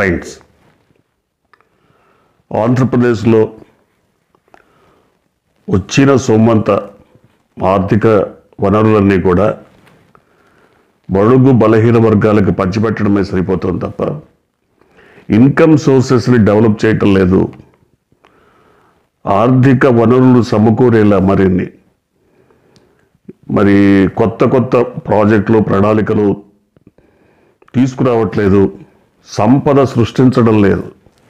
clients ఆంధ్రప్రదేశ్లో వచ్చిన సొమ్మంత ఆర్థిక వనరులన్నీ కూడా బడుగు బలహీన వర్గాలకు పంచిపెట్టడమే సరిపోతుంది తప్ప ఇన్కమ్ సోర్సెస్ని డెవలప్ చేయటం లేదు ఆర్థిక వనరులు సమకూరేలా మరిన్ని మరి కొత్త కొత్త ప్రాజెక్టులు ప్రణాళికలు తీసుకురావట్లేదు సంపద సృష్టించడం లేదు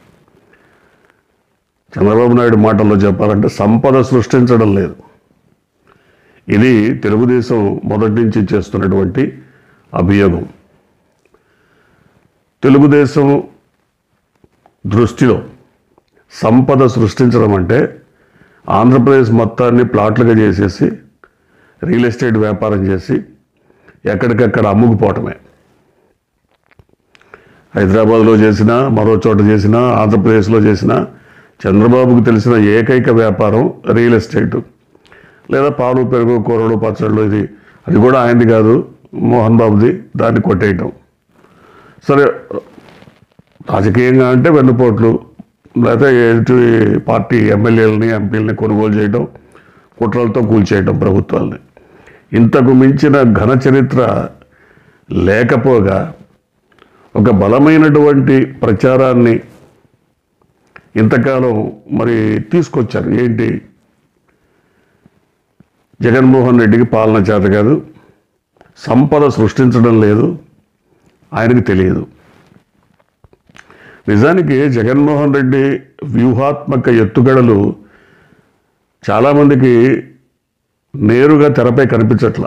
చంద్రబాబు నాయుడు మాటల్లో చెప్పాలంటే సంపద సృష్టించడం లేదు ఇది తెలుగుదేశం మొదటి నుంచి చేస్తున్నటువంటి అభియోగం తెలుగుదేశం దృష్టిలో సంపద సృష్టించడం అంటే ఆంధ్రప్రదేశ్ మొత్తాన్ని ప్లాట్లుగా చేసేసి రియల్ ఎస్టేట్ వ్యాపారం చేసి ఎక్కడికక్కడ అమ్ముకుపోవటమే హైదరాబాద్లో చేసినా మరో చోట చేసినా ఆంధ్రప్రదేశ్లో చేసినా చంద్రబాబుకు తెలిసిన ఏకైక వ్యాపారం రియల్ ఎస్టేట్ లేదా పాలు పెరుగు కూరలు పచ్చళ్ళు ఇది అది కూడా ఆయనది కాదు మోహన్ బాబుది దాన్ని కొట్టేయటం సరే రాజకీయంగా అంటే వెన్నుపోట్లు లేదా ఎదుటి పార్టీ ఎమ్మెల్యేలని ఎంపీలని కొనుగోలు చేయడం కుట్రలతో కూల్చేయడం ప్రభుత్వాలని ఇంతకు మించిన ఘన చరిత్ర లేకపోగా ఒక బలమైనటువంటి ప్రచారాన్ని ఇంతకాలం మరి తీసుకొచ్చారు ఏంటి జగన్మోహన్ రెడ్డికి పాలన చేత కాదు సంపద సృష్టించడం లేదు ఆయనకి తెలియదు నిజానికి జగన్మోహన్ రెడ్డి వ్యూహాత్మక ఎత్తుగడలు చాలామందికి నేరుగా తెరపై కనిపించట్లా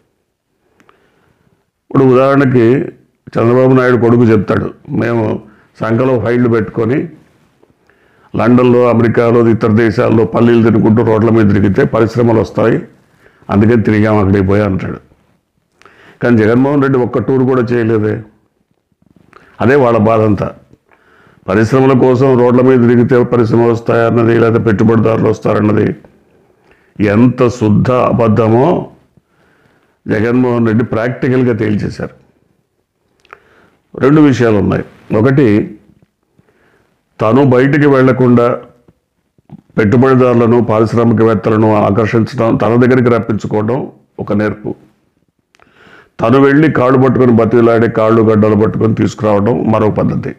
ఇప్పుడు ఉదాహరణకి చంద్రబాబు నాయుడు కొడుకు చెప్తాడు మేము సంఖలో ఫైళ్లు పెట్టుకొని లండన్లో అమెరికాలో ఇతర దేశాల్లో పల్లీలు తినుకుంటూ రోడ్ల మీద తిరిగితే పరిశ్రమలు వస్తాయి అందుకని తిరిగాం అక్కడికి పోయా అంటాడు కానీ జగన్మోహన్ రెడ్డి ఒక్క టూర్ కూడా చేయలేదే అదే వాళ్ళ బాధ అంతా పరిశ్రమల కోసం రోడ్ల మీద తిరిగితే పరిశ్రమలు వస్తాయన్నది లేదా పెట్టుబడిదారులు వస్తారన్నది ఎంత శుద్ధ అబద్ధమో జగన్మోహన్ రెడ్డి ప్రాక్టికల్గా తేల్చేశారు రెండు విషయాలు ఉన్నాయి ఒకటి తను బయటికి వెళ్లకుండా పెట్టుబడిదారులను పారిశ్రామికవేత్తలను ఆకర్షించడం తన దగ్గరికి రప్పించుకోవడం ఒక నేర్పు తను వెళ్ళి కాళ్ళు పట్టుకొని బతిలాడి కాళ్ళు గడ్డలు పట్టుకొని తీసుకురావడం మరో పద్ధతి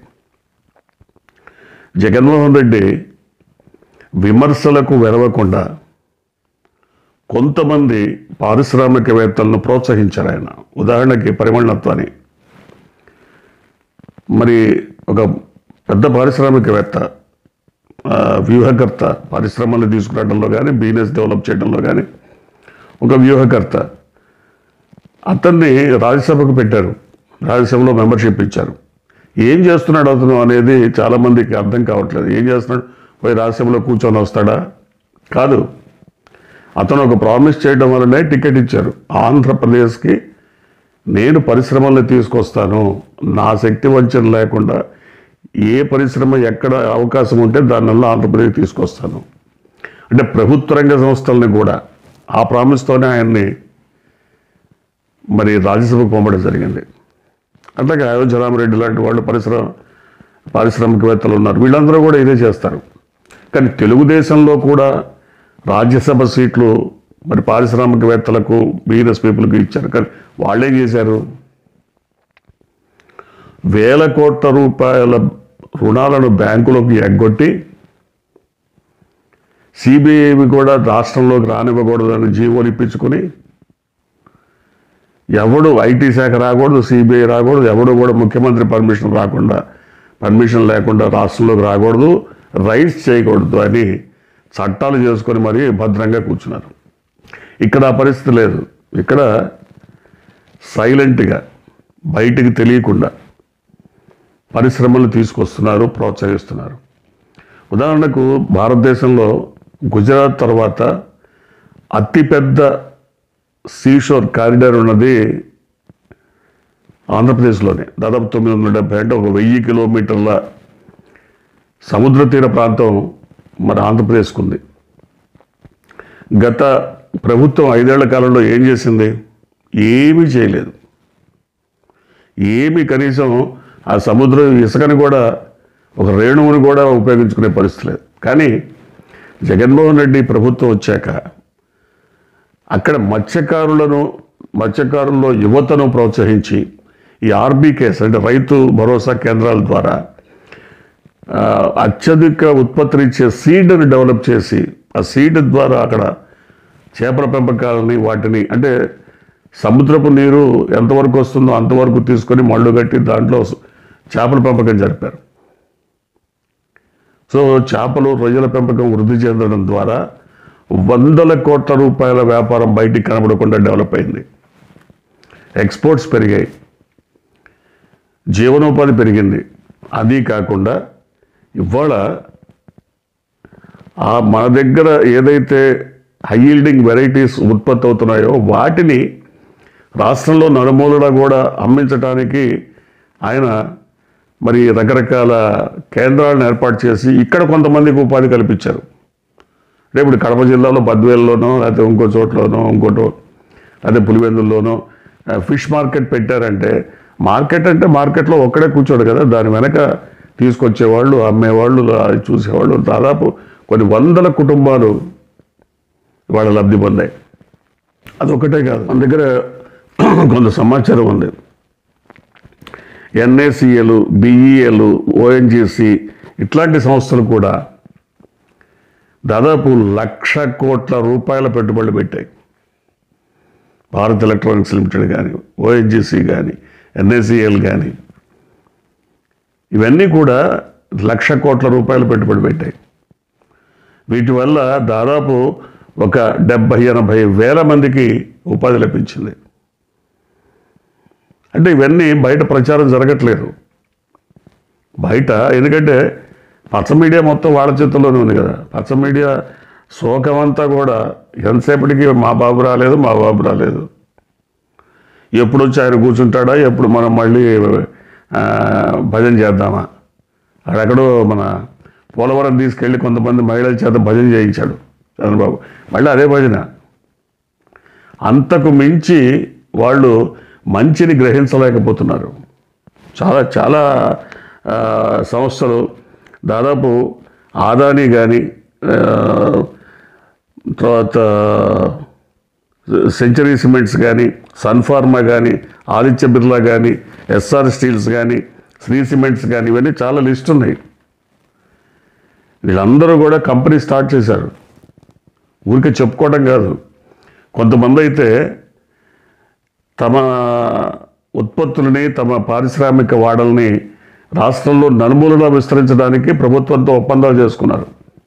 జగన్మోహన్ రెడ్డి విమర్శలకు వెరవకుండా కొంతమంది పారిశ్రామికవేత్తలను ప్రోత్సహించారు ఆయన ఉదాహరణకి పరిమళత్వాన్ని మరి ఒక పెద్ద పారిశ్రామికవేత్త ఆ, వ్యూహకర్త పరిశ్రమలు తీసుకురావడంలో కానీ బిజినెస్ డెవలప్ చేయడంలో కానీ ఒక వ్యూహకర్త అతన్ని రాజ్యసభకు పెట్టారు రాజ్యసభలో మెంబర్షిప్ ఇచ్చారు ఏం చేస్తున్నాడు అతను అనేది చాలామందికి అర్థం కావట్లేదు ఏం చేస్తున్నాడు పోయి రాజ్యసభలో కూర్చొని వస్తాడా కాదు అతను ఒక ప్రామిస్ చేయడం వల్లనే టికెట్ ఇచ్చారు ఆంధ్రప్రదేశ్కి నేను పరిశ్రమల్ని తీసుకొస్తాను నా శక్తి వంచన లేకుండా ఏ పరిశ్రమ ఎక్కడ అవకాశం ఉంటే దానివల్ల ఆంధ్రప్రదేశ్ తీసుకొస్తాను అంటే ప్రభుత్వ రంగ సంస్థల్ని కూడా ఆ ప్రామిస్తోనే ఆయన్ని మరి రాజ్యసభకు పంపడం జరిగింది అట్లాగే అయోధ్య రామరెడ్డి లాంటి వాళ్ళు పరిశ్రమ పారిశ్రామికవేత్తలు ఉన్నారు వీళ్ళందరూ కూడా ఇదే చేస్తారు కానీ తెలుగుదేశంలో కూడా రాజ్యసభ సీట్లు మరి పారిశ్రామికవేత్తలకు బిజినెస్ పీపుల్కి ఇచ్చారు కానీ వాళ్ళేం చేశారు వేల కోట్ల రూపాయల రుణాలను బ్యాంకులోకి ఎగ్గొట్టి సిబిఐవి కూడా రాష్ట్రంలోకి రానివ్వకూడదని జీవోలు ఇప్పించుకొని ఎవడు ఐటీ శాఖ రాకూడదు సిబిఐ రాకూడదు ఎవడు కూడా ముఖ్యమంత్రి పర్మిషన్ రాకుండా పర్మిషన్ లేకుండా రాష్ట్రంలోకి రాకూడదు రైట్స్ చేయకూడదు అని చట్టాలు చేసుకొని మరీ భద్రంగా కూర్చున్నారు ఇక్కడ ఆ పరిస్థితి లేదు ఇక్కడ సైలెంట్గా బయటికి తెలియకుండా పరిశ్రమలు తీసుకొస్తున్నారు ప్రోత్సహిస్తున్నారు ఉదాహరణకు భారతదేశంలో గుజరాత్ తర్వాత అతిపెద్ద సీషోర్ కారిడార్ ఉన్నది ఆంధ్రప్రదేశ్లోనే దాదాపు తొమ్మిది వందల డెబ్బై అంటే ఒక వెయ్యి కిలోమీటర్ల సముద్ర తీర ప్రాంతం మన ఆంధ్రప్రదేశ్కు ఉంది గత ప్రభుత్వం ఐదేళ్ల కాలంలో ఏం చేసింది ఏమీ చేయలేదు ఏమి కనీసం ఆ సముద్రం ఇసుకని కూడా ఒక రేణువుని కూడా ఉపయోగించుకునే పరిస్థితి లేదు కానీ జగన్మోహన్ రెడ్డి ప్రభుత్వం వచ్చాక అక్కడ మత్స్యకారులను మత్స్యకారుల్లో యువతను ప్రోత్సహించి ఈ ఆర్బీకేస్ అంటే రైతు భరోసా కేంద్రాల ద్వారా ఆ, అత్యధిక ఉత్పత్తినిచ్చే సీడ్ని డెవలప్ చేసి ఆ సీడ్ ద్వారా అక్కడ చేపల పెంపకాలని వాటిని అంటే సముద్రపు నీరు ఎంతవరకు వస్తుందో అంతవరకు తీసుకొని మళ్ళు కట్టి దాంట్లో చేపల పెంపకం జరిపారు సో చేపలు రొయ్యల పెంపకం వృద్ధి చెందడం ద్వారా వందల కోట్ల రూపాయల వ్యాపారం బయటికి కనబడకుండా డెవలప్ అయింది ఎక్స్పోర్ట్స్ పెరిగాయి జీవనోపాధి పెరిగింది అది కాకుండా ఇవాళ ఆ మన దగ్గర ఏదైతే హై ఈల్డింగ్ వెరైటీస్ ఉత్పత్తి అవుతున్నాయో వాటిని రాష్ట్రంలో నలుమూలలా కూడా అమ్మించడానికి ఆయన మరి రకరకాల కేంద్రాలను ఏర్పాటు చేసి ఇక్కడ కొంతమందికి ఉపాధి కల్పించారు అంటే ఇప్పుడు కడప జిల్లాలో బద్వేల్లోనో లేకపోతే ఇంకో చోట్లోనో ఇంకోటో లేకపోతే పులివెందుల్లోనో ఆ, ఫిష్ మార్కెట్ పెట్టారంటే మార్కెట్ అంటే మార్కెట్లో ఒక్కడే కూర్చోడు కదా దాని వెనక తీసుకొచ్చేవాళ్ళు అమ్మేవాళ్ళు అది చూసేవాళ్ళు దాదాపు కొన్ని వందల కుటుంబాలు వాళ్ళ లబ్ధి పొందాయి అదొక్కటే కాదు మన దగ్గర కొంత సమాచారం ఉంది ఎన్ఏసిఎలు బిఈఎలు ఓఎన్జిసి ఇట్లాంటి సంస్థలు కూడా దాదాపు లక్ష కోట్ల రూపాయల పెట్టుబడులు పెట్టాయి భారత్ ఎలక్ట్రానిక్స్ లిమిటెడ్ కానీ ఓఎన్జిసి కానీ ఎన్ఏసిఎల్ కానీ ఇవన్నీ కూడా లక్ష కోట్ల రూపాయలు పెట్టుబడి పెట్టాయి వీటి వల్ల దాదాపు ఒక డెబ్బై ఎనభై వేల మందికి ఉపాధి లభించింది అంటే ఇవన్నీ బయట ప్రచారం జరగట్లేదు బయట ఎందుకంటే పచ్చ మీడియా మొత్తం వాళ్ళ చేతుల్లోనే ఉంది కదా పచ్చ మీడియా శోకమంతా కూడా ఎంతసేపటికి మా బాబు రాలేదు మా బాబు రాలేదు ఎప్పుడు వచ్చి ఆయన కూర్చుంటాడా ఎప్పుడు మనం మళ్ళీ ఆ, భజన చేద్దామా అక్కడెక్కడో మన పోలవరం తీసుకెళ్ళి కొంతమంది మహిళల చేత భజన చేయించాడు చంద్రబాబు మళ్ళీ అదే భజన అంతకు మించి వాళ్ళు మంచిని గ్రహించలేకపోతున్నారు చాలా చాలా ఆ, సంస్థలు దాదాపు ఆదాని కానీ తర్వాత సెంచరీ సిమెంట్స్ కానీ సన్ఫార్మా కానీ ఆదిత్య బిర్లా కానీ ఎస్ఆర్ స్టీల్స్ కానీ శ్రీ సిమెంట్స్ కానీ ఇవన్నీ చాలా లిస్ట్ ఉన్నాయి వీళ్ళందరూ కూడా కంపెనీ స్టార్ట్ చేశారు ఊరికే చెప్పుకోవడం కాదు కొంతమంది అయితే తమ ఉత్పత్తులని తమ పారిశ్రామిక వాడల్ని రాష్ట్రంలో నలుమూలలా విస్తరించడానికి ప్రభుత్వంతో ఒప్పందాలు చేసుకున్నారు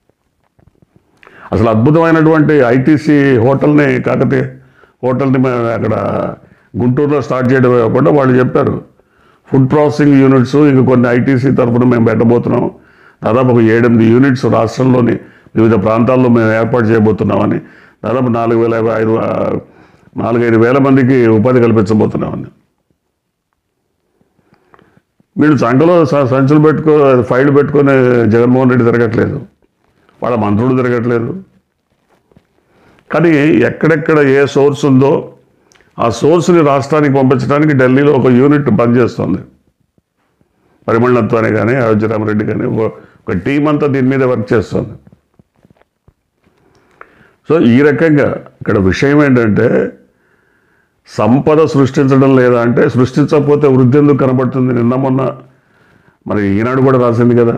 అసలు అద్భుతమైనటువంటి ఐటీసీ హోటల్ని కాకతీయ హోటల్ని మేము అక్కడ గుంటూరులో స్టార్ట్ చేయడం కాకుండా వాళ్ళు చెప్పారు ఫుడ్ ప్రాసెసింగ్ యూనిట్స్ ఇంక కొన్ని ఐటీసీ తరఫున మేము పెట్టబోతున్నాం దాదాపు ఒక ఏడెనిమిది యూనిట్స్ రాష్ట్రంలోని వివిధ ప్రాంతాల్లో మేము ఏర్పాటు చేయబోతున్నామని దాదాపు నాలుగు వేల ఐదు నాలుగైదు వేల మందికి ఉపాధి కల్పించబోతున్నామని వీళ్ళు సంఘలో స- సంచులు పెట్టుకో ఫైల్ పెట్టుకొని జగన్మోహన్ రెడ్డి తిరగట్లేదు వాళ్ళ మంత్రులు తిరగట్లేదు కానీ ఎక్కడెక్కడ ఏ సోర్స్ ఉందో ఆ సోర్స్ని రాష్ట్రానికి పంపించడానికి ఢిల్లీలో ఒక యూనిట్ పనిచేస్తుంది పరిమళత్వానే కానీ అయోధ్య రామరెడ్డి కానీ ఒక- ఒక టీం అంతా దీని మీద వర్క్ చేస్తుంది సో ఈ రకంగా ఇక్కడ విషయం ఏంటంటే సంపద సృష్టించడం లేదా అంటే సృష్టించకపోతే వృద్ధి ఎందుకు కనబడుతుంది నిన్న మొన్న మరి ఈనాడు కూడా రాసింది కదా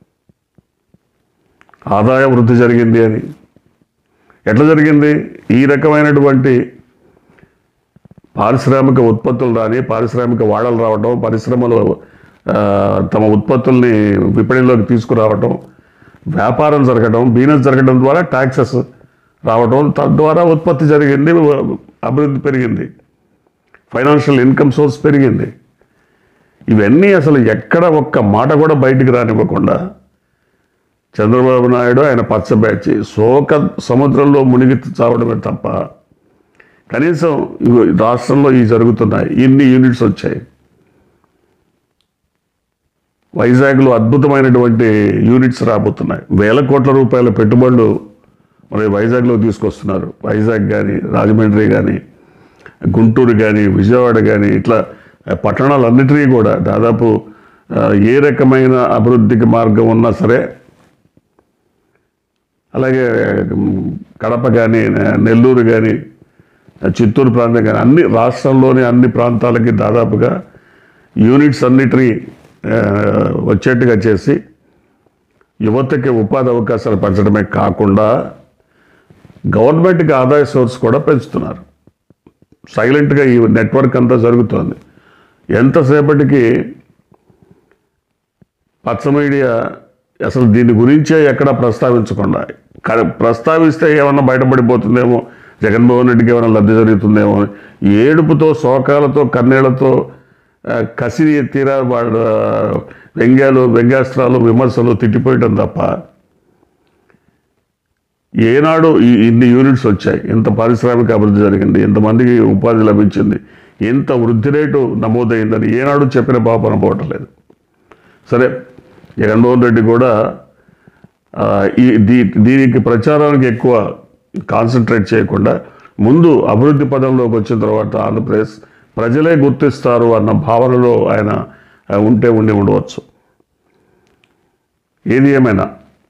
ఆదాయ వృద్ధి జరిగింది అని ఎట్లా జరిగింది ఈ రకమైనటువంటి పారిశ్రామిక ఉత్పత్తులు రాని పారిశ్రామిక వాడలు రావటం పరిశ్రమలు ఆ, తమ ఉత్పత్తుల్ని విపణిలోకి తీసుకురావటం వ్యాపారం జరగడం బిజినెస్ జరగడం ద్వారా ట్యాక్సెస్ రావటం తద్వారా ఉత్పత్తి జరిగింది అభివృద్ధి పెరిగింది ఫైనాన్షియల్ ఇన్కమ్ సోర్స్ పెరిగింది ఇవన్నీ అసలు ఎక్కడ ఒక్క మాట కూడా బయటికి రానివ్వకుండా చంద్రబాబు నాయుడు ఆయన పచ్చ బ్యాచ్ శోక సముద్రంలో మునిగి చావడమే తప్ప కనీసం ఇగో రాష్ట్రంలో ఇవి జరుగుతున్నాయి ఇన్ని యూనిట్స్ వచ్చాయి వైజాగ్లో అద్భుతమైనటువంటి యూనిట్స్ రాబోతున్నాయి వేల కోట్ల రూపాయల పెట్టుబడులు మరి వైజాగ్లో తీసుకొస్తున్నారు వైజాగ్ కానీ రాజమండ్రి కానీ గుంటూరు కానీ విజయవాడ కానీ ఇట్లా పట్టణాలన్నిటినీ కూడా దాదాపు ఆ, ఏ రకమైన అభివృద్ధికి మార్గం ఉన్నా సరే అలాగే ఉమ్, కడప కానీ నెల్లూరు కానీ చిత్తూరు ప్రాంతం కానీ అన్ని రాష్ట్రంలోని అన్ని ప్రాంతాలకి దాదాపుగా యూనిట్స్ అన్నిటినీ ఆ, వచ్చేట్టుగా చేసి యువతకి ఉపాధి అవకాశాలు పెంచడమే కాకుండా గవర్నమెంట్కి ఆదాయ సోర్స్ కూడా పెంచుతున్నారు సైలెంట్గా ఈ నెట్వర్క్ అంతా జరుగుతోంది ఎంతసేపటికి పచ్చ మీడియా అసలు దీని గురించే ఎక్కడ ప్రస్తావించకుండా క- ప్రస్తావిస్తే ఏమన్నా బయటపడిపోతుందేమో జగన్మోహన్ రెడ్డికి ఏమైనా లబ్ధి జరుగుతుందేమో అని ఏడుపుతో శోకాలతో కన్నీళ్లతో ఆ, కసి తీరా వాళ్ళ వ్యంగ్యాలు వ్యంగ్యాస్త్రాలు విమర్శలు తిట్టిపోయటం తప్ప ఏనాడు ఈ ఇన్ని యూనిట్స్ వచ్చాయి ఎంత పారిశ్రామిక అభివృద్ధి జరిగింది ఎంతమందికి ఉపాధి లభించింది ఎంత వృద్ధి రేటు నమోదైందని ఏనాడు చెప్పిన పాపన పోవటం లేదు సరే జగన్మోహన్ రెడ్డి కూడా ఆ, ఈ దీ దీనికి ప్రచారానికి ఎక్కువ కాన్సన్ట్రేట్ చేయకుండా ముందు అభివృద్ధి పదంలోకి వచ్చిన తర్వాత ఆంధ్రప్రదేశ్ ప్రజలే గుర్తిస్తారు అన్న భావనలో ఆయన ఆ, ఉంటే ఉండి ఉండవచ్చు ఏది ఏమైనా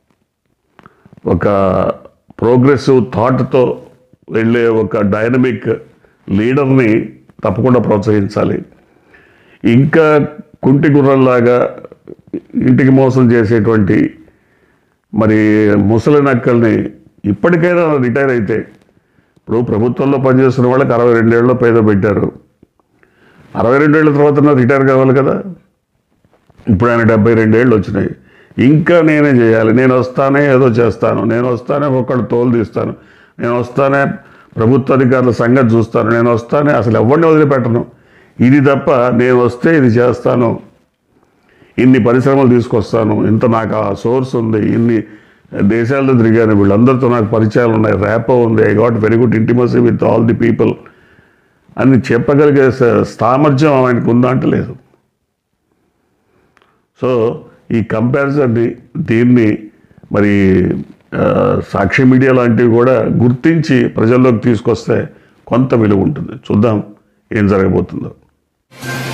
ఒక ప్రోగ్రెసివ్ థాట్తో వెళ్ళే ఒక డైనమిక్ లీడర్ని తప్పకుండా ప్రోత్సహించాలి ఇంకా కుంటి గుర్రంలాగా ఇంటికి మోసం చేసేటువంటి మరి ముసలి నక్కల్ని ఇప్పటికైనా రిటైర్ అయితే ఇప్పుడు ప్రభుత్వంలో పనిచేస్తున్న వాళ్ళకి అరవై రెండేళ్ళలో పేద పెట్టారు అరవై రెండేళ్ల తర్వాత రిటైర్ కావాలి కదా ఇప్పుడు ఆయన డెబ్బై రెండేళ్ళు వచ్చినాయి ఇంకా నేనే చేయాలి నేను వస్తానే ఏదో చేస్తాను నేను వస్తానే ఒకళ్ళు తోలు తీస్తాను నేను వస్తానే ప్రభుత్వ అధికారుల సంగతి చూస్తాను నేను వస్తానే అసలు ఎవరిని వదిలిపెట్టను ఇది తప్ప నేను వస్తే ఇది చేస్తాను ఇన్ని పరిశ్రమలు తీసుకొస్తాను ఇంత నాకు ఆ సోర్స్ ఉంది ఇన్ని దేశాలతో తిరిగాను వీళ్ళందరితో నాకు పరిచయాలు ఉన్నాయి ర్యాపో ఉంది I got very good intimacy with all the people అని చెప్పగలిగే స- సామర్థ్యం ఆయనకు ఉందా అంటే లేదు సో ఈ కంపారిజన్ని దీన్ని మరి ఆ, సాక్షి మీడియా లాంటివి కూడా గుర్తించి ప్రజల్లోకి తీసుకొస్తే కొంత విలువ ఉంటుంది చూద్దాం ఏం జరగబోతుందో